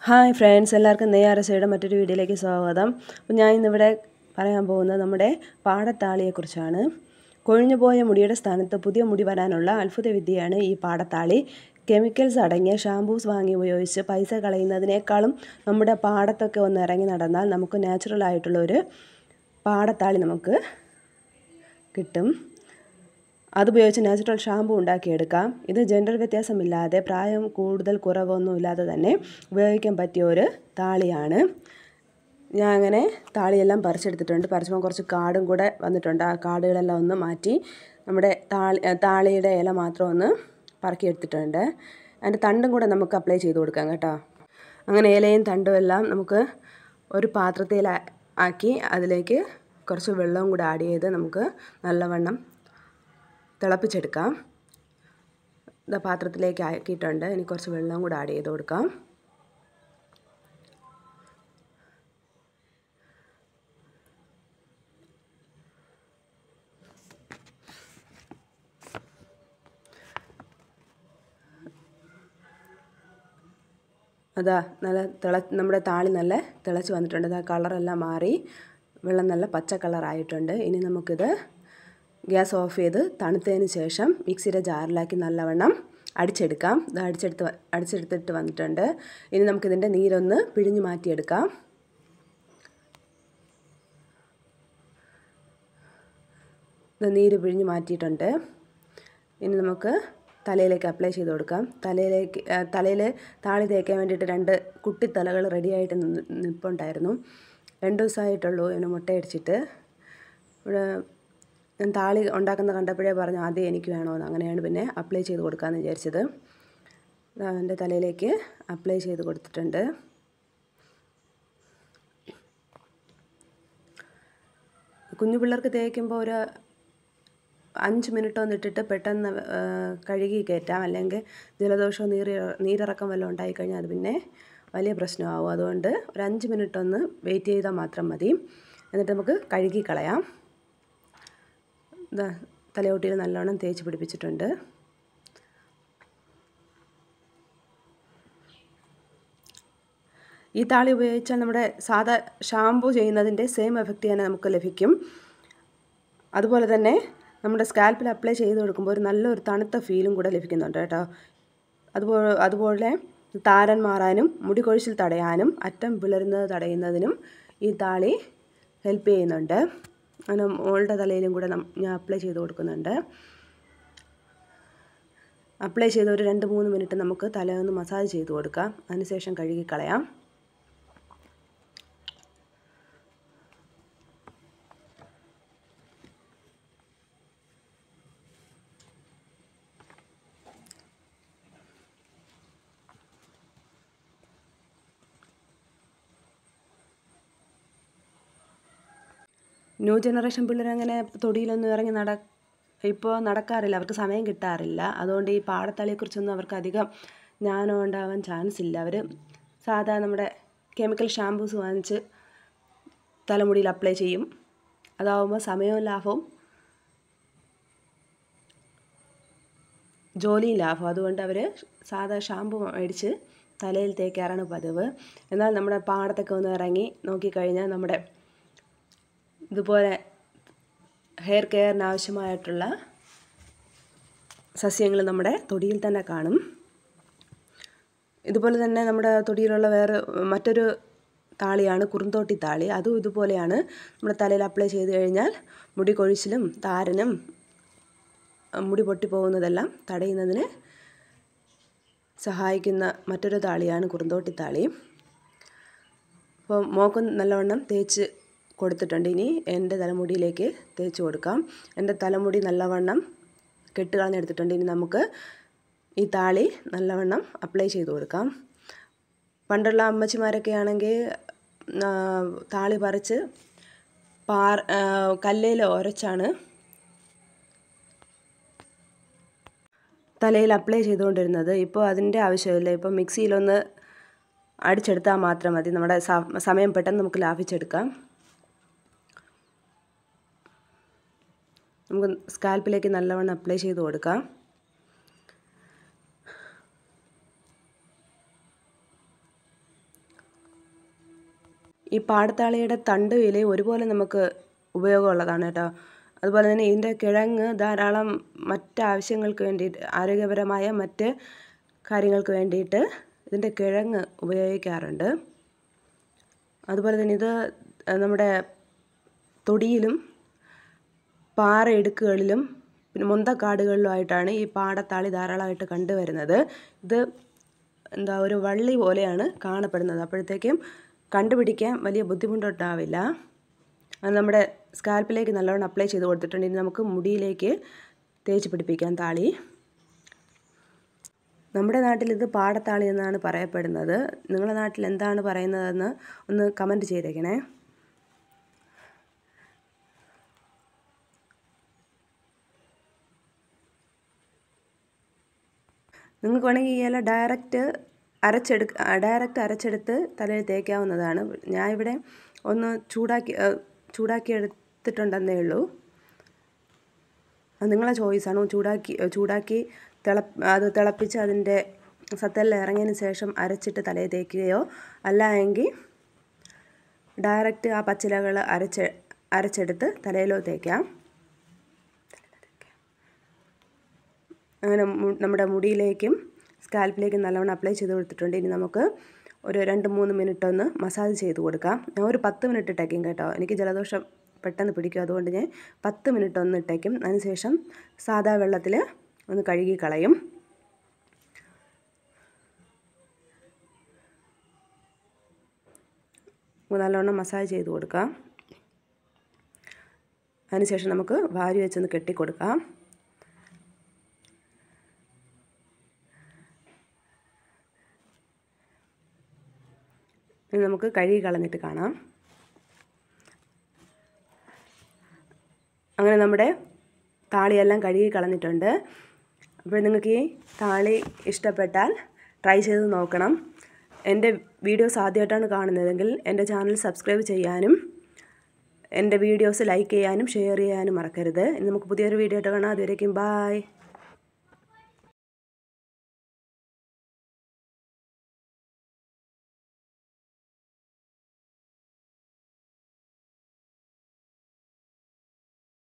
hi friends എല്ലാവർക്കും നെയ്യാരസയുടെ മറ്റൊരു വീഡിയോയിലേക്ക് സ്വാഗതം അപ്പോൾ ഞാൻ ഇന്നിവിടെ പറയാൻ പോകുന്നത് നമ്മുടെ പാടത്താളിയെക്കുറിച്ചാണ് കൊഴിഞ്ഞുപോയ മുടിയുടെ സ്ഥാനത്ത് പുതിയ മുടി വരാനുള്ള അത്ഭുത വിദ്യയാണ് ഈ പാടത്താളി കെമിക്കൽസ് അടങ്ങിയ ഷാമ്പൂസ് വാങ്ങി ഉപയോഗിച്ച് പൈസ കളയുന്നതിനേക്കാളും നമ്മുടെ പാടത്തൊക്കെ ഒന്ന് ഇറങ്ങി നടന്നാൽ നമുക്ക് നാച്ചുറൽ ആയിട്ടുള്ള ഒരു പാടത്താളി നമുക്ക് കിട്ടും അതുപയോഗിച്ച് നാച്ചുറൽ ഷാമ്പു ഉണ്ടാക്കിയെടുക്കാം ഇത് ജെൻഡർ വ്യത്യാസമില്ലാതെ പ്രായം കൂടുതൽ കുറവൊന്നും ഇല്ലാതെ തന്നെ ഉപയോഗിക്കാൻ പറ്റിയ ഒരു താളിയാണ് ഞാൻ അങ്ങനെ താളിയെല്ലാം പറിച്ചെടുത്തിട്ടുണ്ട് പറിച്ചപ്പോൾ കുറച്ച് കാടും കൂടെ വന്നിട്ടുണ്ട് ആ കാടുകളെല്ലാം ഒന്ന് മാറ്റി നമ്മുടെ താളി താളിയുടെ ഇല മാത്രം ഒന്ന് പറക്കിയെടുത്തിട്ടുണ്ട് അതിൻ്റെ തണ്ടും കൂടെ നമുക്ക് അപ്ലൈ ചെയ്ത് കൊടുക്കാം കേട്ടോ അങ്ങനെ ഇലയും തണ്ടും എല്ലാം നമുക്ക് ഒരു പാത്രത്തിൽ ആക്കി അതിലേക്ക് കുറച്ച് വെള്ളവും കൂടെ ആഡ് ചെയ്ത് നമുക്ക് നല്ലവണ്ണം തിളപ്പിച്ചെടുക്കാം ഇതാ പാത്രത്തിലേക്ക് ആക്കിയിട്ടുണ്ട് ഇനി കുറച്ച് വെള്ളം കൂടെ ആഡ് ചെയ്ത് കൊടുക്കാം അതാ നല്ല തിള നമ്മുടെ താളി നല്ല തിളച്ച് വന്നിട്ടുണ്ട് അതാ കളറെല്ലാം മാറി വെള്ളം നല്ല പച്ച കളറായിട്ടുണ്ട് ഇനി നമുക്കിത് ഗ്യാസ് ഓഫ് ചെയ്ത് തണുത്തതിന് ശേഷം മിക്സിയുടെ ജാറിലാക്കി നല്ലവണ്ണം അടിച്ചെടുക്കാം ഇത് അടിച്ചെടുത്ത് അടിച്ചെടുത്തിട്ട് വന്നിട്ടുണ്ട് ഇനി നമുക്കിതിൻ്റെ നീരൊന്ന് പിഴിഞ്ഞ് മാറ്റിയെടുക്കാം ഇത് നീര് പിഴിഞ്ഞ് മാറ്റിയിട്ടുണ്ട് ഇനി നമുക്ക് തലയിലേക്ക് അപ്ലൈ ചെയ്ത് കൊടുക്കാം തലയിലേക്ക് തലയിൽ താളി തേക്കാൻ വേണ്ടിയിട്ട് രണ്ട് കുട്ടിത്തലകൾ റെഡിയായിട്ട് നിൽപ്പുണ്ടായിരുന്നു രണ്ട് ദിവസമായിട്ടുള്ളൂ ഇവന് മുട്ടയടിച്ചിട്ട് ഇവിടെ ഞാൻ താളി ഉണ്ടാക്കുന്ന കണ്ടപ്പോഴേ പറഞ്ഞു ആദ്യം എനിക്ക് വേണമെന്ന് അങ്ങനെയാണ് പിന്നെ അപ്ലൈ ചെയ്ത് കൊടുക്കാമെന്ന് വിചാരിച്ചത് എൻ്റെ തലയിലേക്ക് അപ്ലൈ ചെയ്ത് കൊടുത്തിട്ടുണ്ട് കുഞ്ഞു പിള്ളേർക്ക് തേക്കുമ്പോൾ ഒരു അഞ്ച് മിനിറ്റ് ഒന്ന് ഇട്ടിട്ട് പെട്ടെന്ന് കഴുകി കയറ്റാം അല്ലെങ്കിൽ ജലദോഷമോ നീര് നീരിറക്കം വല്ലതും ഉണ്ടായിക്കഴിഞ്ഞാൽ അത് പിന്നെ വലിയ പ്രശ്നമാവും അതുകൊണ്ട് ഒരു അഞ്ച് മിനിറ്റ് ഒന്ന് വെയിറ്റ് ചെയ്താൽ മാത്രം മതി എന്നിട്ട് നമുക്ക് കഴുകി കളയാം ഇതാ തലയോട്ടിയിൽ നല്ലോണം തേച്ച് പിടിപ്പിച്ചിട്ടുണ്ട് ഈ താളി ഉപയോഗിച്ചാൽ നമ്മുടെ സാധാ ഷാമ്പു ചെയ്യുന്നതിൻ്റെ സെയിം എഫക്റ്റ് തന്നെ നമുക്ക് ലഭിക്കും അതുപോലെ തന്നെ നമ്മുടെ സ്കാൽപ്പിൽ അപ്ലൈ ചെയ്ത് കൊടുക്കുമ്പോൾ ഒരു നല്ലൊരു തണുത്ത ഫീലും കൂടെ ലഭിക്കുന്നുണ്ട് കേട്ടോ അതുപോലെ അതുപോലെ താരൻ മാറാനും മുടി കൊഴിച്ചിൽ തടയാനും അറ്റം പിളരുന്നത് തടയുന്നതിനും ഈ താളി ഹെൽപ്പ് ചെയ്യുന്നുണ്ട് അങ്ങനെ മോളുടെ തലയിലും കൂടെ ഞാൻ അപ്ലൈ ചെയ്ത് കൊടുക്കുന്നുണ്ട് അപ്ലൈ ചെയ്ത് ഒരു രണ്ട് മൂന്ന് മിനിറ്റ് നമുക്ക് തലയൊന്ന് മസാജ് ചെയ്ത് കൊടുക്കാം അതിനുശേഷം കഴുകി കളയാം ന്യൂ ജനറേഷൻ പിള്ളേരങ്ങനെ തൊടിയിലൊന്നും ഇറങ്ങി നട ഇപ്പോൾ നടക്കാറില്ല അവർക്ക് സമയം കിട്ടാറില്ല അതുകൊണ്ട് ഈ പാടത്തളിയെക്കുറിച്ചൊന്നും അവർക്ക് അധികം ജ്ഞാനം ഉണ്ടാവാൻ ചാൻസ് ഇല്ല അവർ സാധാ നമ്മുടെ കെമിക്കൽ ഷാമ്പൂസ് വാങ്ങിച്ച് തലമുടിയിൽ അപ്ലൈ ചെയ്യും അതാവുമ്പോൾ സമയവും ലാഭവും ജോലിയും ലാഭം അതുകൊണ്ട് അവർ സാധാ ഷാമ്പു മേടിച്ച് തലയിൽ തേക്കാറാണ് പതിവ് എന്നാൽ നമ്മുടെ പാടത്തൊക്കെ ഒന്ന് ഇറങ്ങി നോക്കിക്കഴിഞ്ഞാൽ നമ്മുടെ ഇതുപോലെ ഹെയർ കെയറിന് ആവശ്യമായിട്ടുള്ള സസ്യങ്ങൾ നമ്മുടെ തൊടിയിൽ തന്നെ കാണും ഇതുപോലെ തന്നെ നമ്മുടെ തൊടിയിലുള്ള വേറെ മറ്റൊരു താളിയാണ് കുറുന്തോട്ടി താളി അതും ഇതുപോലെയാണ് നമ്മുടെ തലയിൽ അപ്ലൈ ചെയ്ത് കഴിഞ്ഞാൽ മുടി കൊഴിച്ചിലും താരനും മുടി പൊട്ടിപ്പോകുന്നതെല്ലാം തടയുന്നതിന് സഹായിക്കുന്ന മറ്റൊരു താളിയാണ് കുറുന്തോട്ടി താളി അപ്പോൾ മോക്കും നല്ലവണ്ണം തേച്ച് കൊടുത്തിട്ടുണ്ട് ഇനി എൻ്റെ തലമുടിയിലേക്ക് തേച്ച് കൊടുക്കാം എൻ്റെ തലമുടി നല്ലവണ്ണം കെട്ട് കളഞ്ഞെടുത്തിട്ടുണ്ട് ഇനി നമുക്ക് ഈ താളി നല്ലവണ്ണം അപ്ലൈ ചെയ്ത് കൊടുക്കാം പണ്ടുള്ള അമ്മച്ചിമാരൊക്കെ ആണെങ്കിൽ താളി പറിച്ച് പാർ കല്ലയിൽ ഉരച്ചാണ് തലയിൽ അപ്ലൈ ചെയ്തുകൊണ്ടിരുന്നത് ഇപ്പോൾ അതിൻ്റെ ആവശ്യമില്ല ഇപ്പോൾ മിക്സിയിലൊന്ന് അടിച്ചെടുത്താൽ മാത്രം മതി നമ്മുടെ സമയം പെട്ടെന്ന് നമുക്ക് ലാഭിച്ചെടുക്കാം നമുക്ക് സ്കാൽപ്പിലേക്ക് നല്ലവണ്ണം അപ്ലൈ ചെയ്ത് കൊടുക്കാം ഈ പാടത്താളിയുടെ തണ്ട് ഇലയും ഒരുപോലെ നമുക്ക് ഉപയോഗമുള്ളതാണ് കേട്ടോ അതുപോലെ തന്നെ ഇതിൻ്റെ കിഴങ്ങ് ധാരാളം മറ്റാവശ്യങ്ങൾക്ക് വേണ്ടിയിട്ട് ആരോഗ്യപരമായ മറ്റ് കാര്യങ്ങൾക്ക് വേണ്ടിയിട്ട് ഇതിൻ്റെ കിഴങ്ങ് ഉപയോഗിക്കാറുണ്ട് അതുപോലെ തന്നെ ഇത് നമ്മുടെ തൊടിയിലും പാറയിടുക്കുകളിലും പിന്നെ മൊന്തക്കാടുകളിലുമായിട്ടാണ് ഈ പാടത്താളി ധാരാളമായിട്ട് കണ്ടുവരുന്നത് ഇത് എന്താ ഒരു വള്ളി പോലെയാണ് കാണപ്പെടുന്നത് അപ്പോഴത്തേക്കും കണ്ടുപിടിക്കാൻ വലിയ ബുദ്ധിമുട്ടുണ്ടാവില്ല അത് നമ്മുടെ സ്കാൽപ്പിലേക്ക് നല്ലവണ്ണം അപ്ലൈ ചെയ്ത് കൊടുത്തിട്ടുണ്ട് ഇനി നമുക്ക് മുടിയിലേക്ക് തേച്ച് പിടിപ്പിക്കാം താളി നമ്മുടെ നാട്ടിൽ ഇത് പാടത്താളി എന്നാണ് പറയപ്പെടുന്നത് നിങ്ങളുടെ നാട്ടിൽ എന്താണ് പറയുന്നതെന്ന് ഒന്ന് കമൻറ്റ് ചെയ്തേക്കണേ നിങ്ങൾക്ക് വേണമെങ്കിൽ ഈ ഇല ഡയറക്റ്റ് അരച്ചെടു ഡയറക്റ്റ് അരച്ചെടുത്ത് തലയിൽ തേക്കാവുന്നതാണ് ഞാൻ ഇവിടെ ഒന്ന് ചൂടാക്കി ചൂടാക്കി എടുത്തിട്ടുണ്ടെന്നേ ഉള്ളൂ അത് നിങ്ങളെ ചോയ്സാണ് ചൂടാക്കി ചൂടാക്കി തിള അത് തിളപ്പിച്ച് അതിൻ്റെ സത്തെല്ലാം ഇറങ്ങിയതിന് ശേഷം അരച്ചിട്ട് തലയിൽ തേക്കുകയോ അല്ല എങ്കിൽ ഡയറക്റ്റ് ആ പച്ചിലകൾ അരച്ച് അരച്ചെടുത്ത് തലയിലോ തേക്കാം അങ്ങനെ നമ്മുടെ മുടിയിലേക്കും സ്കാൽപ്പിലേക്കും നല്ലവണ്ണം അപ്ലൈ ചെയ്ത് കൊടുത്തിട്ടുണ്ട് ഇനി നമുക്ക് ഒരു രണ്ട് മൂന്ന് മിനിറ്റ് ഒന്ന് മസാജ് ചെയ്ത് കൊടുക്കാം ഞാൻ ഒരു പത്ത് മിനിറ്റ് ഇട്ടേക്കും കേട്ടോ എനിക്ക് ജലദോഷം പെട്ടെന്ന് പിടിക്കും അതുകൊണ്ട് ഞാൻ പത്ത് മിനിറ്റ് ഒന്ന് ഇട്ടേക്കും അതിനുശേഷം സാദാ വെള്ളത്തിൽ ഒന്ന് കഴുകി കളയും നല്ലവണ്ണം മസാജ് ചെയ്ത് കൊടുക്കാം അതിനുശേഷം നമുക്ക് വാരി വെച്ചൊന്ന് കെട്ടിക്കൊടുക്കാം ഇനി നമുക്ക് കഴുകി കളഞ്ഞിട്ട് കാണാം അങ്ങനെ നമ്മുടെ താളിയെല്ലാം കഴുകി കളഞ്ഞിട്ടുണ്ട് അപ്പോൾ നിങ്ങൾക്ക് ഈ താളി ഇഷ്ടപ്പെട്ടാൽ ട്രൈ ചെയ്ത് നോക്കണം എൻ്റെ വീഡിയോസ് ആദ്യമായിട്ടാണ് കാണുന്നതെങ്കിൽ എൻ്റെ ചാനൽ സബ്സ്ക്രൈബ് ചെയ്യാനും എൻ്റെ വീഡിയോസ് ലൈക്ക് ചെയ്യാനും ഷെയർ ചെയ്യാനും മറക്കരുത് ഇനി നമുക്ക് പുതിയൊരു വീഡിയോ ആയിട്ട് കാണാം അതുവരേക്കും ബായ്